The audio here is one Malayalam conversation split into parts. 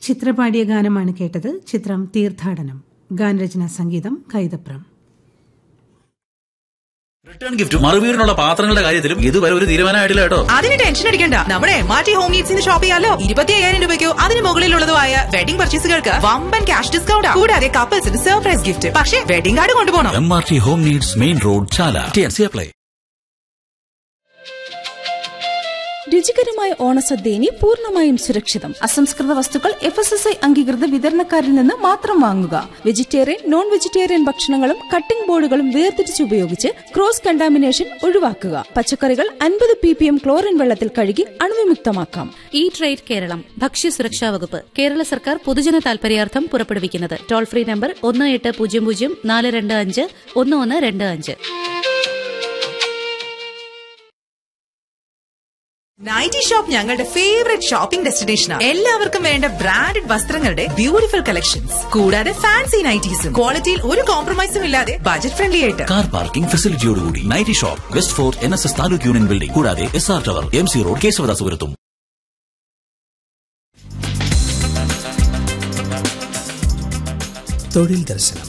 ചിത്രപാടിയ ഗാനമാണ് കേട്ടത് ചിത്രം തീർത്ഥാടനം ഗാനരചന സംഗീതം കൈതപ്രം റിട്ടേൺ ഗിഫ്റ്റ് മറുവീടിനുള്ള പാത്രങ്ങളുടെ കാര്യത്തിലും ഇതുവരെ ഒരു തീരുമാനമായിട്ടില്ല കേട്ടോ അതിന് ടെൻഷൻ അടിക്കണ്ട നമ്മുടെ മാറ്റി ഹോം നീഡ്സിന് ഷോപ്പ് ചെയ്യാലോ ഇരുപത്തി അയ്യായിരം രൂപയ്ക്കോ അതിന് മുകളിലുള്ളതുമായ വെഡിംഗ് പർച്ചേസുകൾക്ക് വമ്പൻ ക്യാഷ് ഡിസ്കൗണ്ട് കൂടാതെ കപ്പിൾസിന് സർപ്രൈസ് ഗിഫ്റ്റ് പക്ഷേ വെഡിംഗ് കാർഡ് കൊണ്ടുപോകണം M R T home needs main road Chala T N C apply രുചികരമായ ഓണസദ്യ ഇനി പൂർണ്ണമായും സുരക്ഷിതം അസംസ്കൃത വസ്തുക്കൾ എഫ് എസ് എസ് ഐ അംഗീകൃത വിതരണക്കാരിൽ നിന്ന് മാത്രം വാങ്ങുക വെജിറ്റേറിയൻ നോൺ വെജിറ്റേറിയൻ ഭക്ഷണങ്ങളും കട്ടിംഗ് ബോർഡുകളും വേർതിരിച്ച് ഉപയോഗിച്ച് ക്രോസ് കണ്ടാമിനേഷൻ ഒഴിവാക്കുക പച്ചക്കറികൾ അൻപത് പി പി എം ക്ലോറിൻ വെള്ളത്തിൽ കഴുകി അണുവിമുക്തമാക്കാം ഈ ട്രേഡ് കേരളം ഭക്ഷ്യസുരക്ഷാ വകുപ്പ് കേരള സർക്കാർ പൊതുജന താൽപര്യാർത്ഥം പുറപ്പെടുവിക്കുന്നത് ടോൾ ഫ്രീ നമ്പർ ഒന്ന് എട്ട് പൂജ്യം പൂജ്യം നാല് രണ്ട് അഞ്ച് ഒന്ന് ഒന്ന് രണ്ട് അഞ്ച് നൈറ്റി ഷോപ്പ് ഞങ്ങളുടെ ഫേവറേറ്റ് ഷോപ്പിംഗ് ഡെസ്റ്റിനേഷനാണ് എല്ലാവർക്കും വേണ്ട ബ്രാൻഡഡ് വസ്ത്രങ്ങളുടെ ബ്യൂട്ടിഫുൾ കളക്ഷൻസ് കൂടാതെ ഫാൻസി നൈറ്റീസും ക്വാളിറ്റിയിൽ ഒരു കോംപ്രമൈസും ഇല്ലാതെ ബജറ്റ് ഫ്രണ്ട്ലി ആയിട്ട് കാർ പാർക്കിംഗ് ഫെസിലിറ്റിയോടുകൂടി nighty shop west fort N S S taluk union building കൂടാതെ S R tower M C road കേശവദാസുപുരത്തും തൊഴിൽ ദർശനം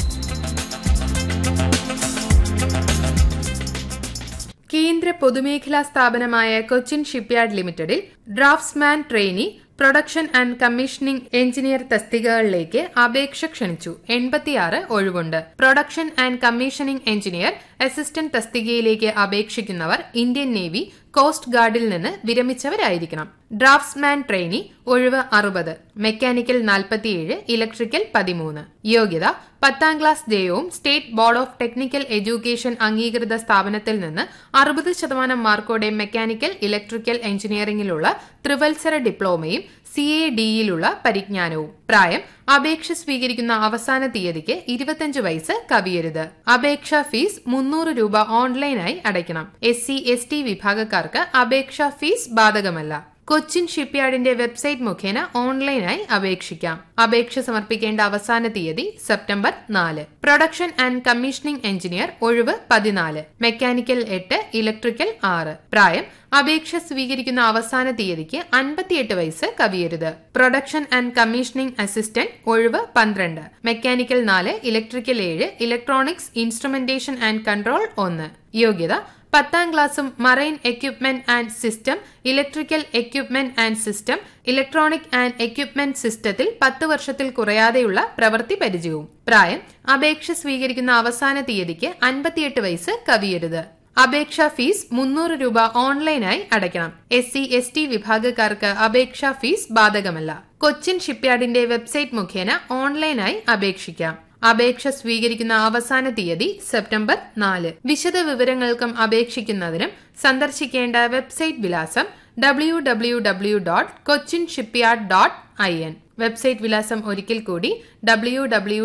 കേന്ദ്ര പൊതുമേഖലാ സ്ഥാപനമായ കൊച്ചിൻ ഷിപ്പ്യാർഡ് ലിമിറ്റഡിൽ draftsman trainee production and commissioning engineer തസ്തികകളിലേക്ക് അപേക്ഷ ക്ഷണിച്ചു എൺപത്തിയാറ് ഒഴിവുണ്ട് production and commissioning engineer assistant തസ്തികയിലേക്ക് അപേക്ഷിക്കുന്നവർ ഇന്ത്യൻ നേവി കോസ്റ്റ് ഗാർഡിൽ നിന്ന് വിരമിച്ചവരായിരിക്കണം ഡ്രാഫ്റ്റ്സ്മാൻ ട്രെയിനി ഒഴിവ് അറുപത് മെക്കാനിക്കൽ നാൽപ്പത്തിയേഴ് ഇലക്ട്രിക്കൽ പതിമൂന്ന് യോഗ്യത പത്താം ക്ലാസ് ജയവും state board of technical education അംഗീകൃത സ്ഥാപനത്തിൽ നിന്ന് അറുപത് ശതമാനം മാർക്കോടെ മെക്കാനിക്കൽ ഇലക്ട്രിക്കൽ എഞ്ചിനീയറിംഗിലുള്ള ത്രിവത്സര ഡിപ്ലോമയും സി എ ഡിയിലുള്ള പരിജ്ഞാനവും പ്രായം അപേക്ഷ സ്വീകരിക്കുന്ന അവസാന തീയതിക്ക് ഇരുപത്തിയഞ്ച് വയസ്സ് കവിയരുത് അപേക്ഷാ ഫീസ് മുന്നൂറ് രൂപ ഓൺലൈനായി അടയ്ക്കണം എസ് സി എസ് ടി വിഭാഗക്കാർക്ക് അപേക്ഷാ ഫീസ് ബാധകമല്ല കൊച്ചിൻ ഷിപ്പ്യാർഡിന്റെ വെബ്സൈറ്റ് മുഖേന ഓൺലൈനായി അപേക്ഷിക്കാം അപേക്ഷ സമർപ്പിക്കേണ്ട അവസാന തീയതി സെപ്റ്റംബർ നാല് പ്രൊഡക്ഷൻ ആൻഡ് കമ്മീഷനിംഗ് എഞ്ചിനീയർ ഒഴിവ് പതിനാല് മെക്കാനിക്കൽ എട്ട് ഇലക്ട്രിക്കൽ ആറ് പ്രായം അപേക്ഷ സ്വീകരിക്കുന്ന അവസാന തീയതിക്ക് അൻപത്തിയെട്ട് വയസ്സ് കവിയരുത് പ്രൊഡക്ഷൻ ആൻഡ് കമ്മീഷനിംഗ് അസിസ്റ്റന്റ് ഒഴിവ് പന്ത്രണ്ട് മെക്കാനിക്കൽ നാല് ഇലക്ട്രിക്കൽ ഏഴ് ഇലക്ട്രോണിക്സ് ഇൻസ്ട്രുമെന്റേഷൻ ആൻഡ് കൺട്രോൾ ഒന്ന് യോഗ്യത പത്താം ക്ലാസ്സും marine equipment and system electrical equipment and system electronic and equipment സിസ്റ്റത്തിൽ പത്ത് വർഷത്തിൽ കുറയാതെയുള്ള പ്രവൃത്തി പരിചയവും പ്രായം അപേക്ഷ സ്വീകരിക്കുന്ന അവസാന തീയതിക്ക് അൻപത്തിയെട്ട് വയസ്സ് കവിയരുത് അപേക്ഷാ ഫീസ് മുന്നൂറ് രൂപ ഓൺലൈനായി അടയ്ക്കണം എസ് സി എസ് ടി വിഭാഗക്കാർക്ക് അപേക്ഷാ ഫീസ് ബാധകമല്ല കൊച്ചിൻ ഷിപ്പ്യാർഡിന്റെ വെബ്സൈറ്റ് മുഖേന ഓൺലൈനായി അപേക്ഷിക്കാം അപേക്ഷ സ്വീകരിക്കുന്ന അവസാന തീയതി സെപ്റ്റംബർ നാല് വിശദ വിവരങ്ങൾക്കും അപേക്ഷിക്കുന്നതിനും സന്ദർശിക്കേണ്ട വെബ്സൈറ്റ് വിലാസം W W W dot Cochin shipyard dot I N website വിലാസം ഒരിക്കൽ കൂടി ഡബ്ല്യു ഡബ്ല്യു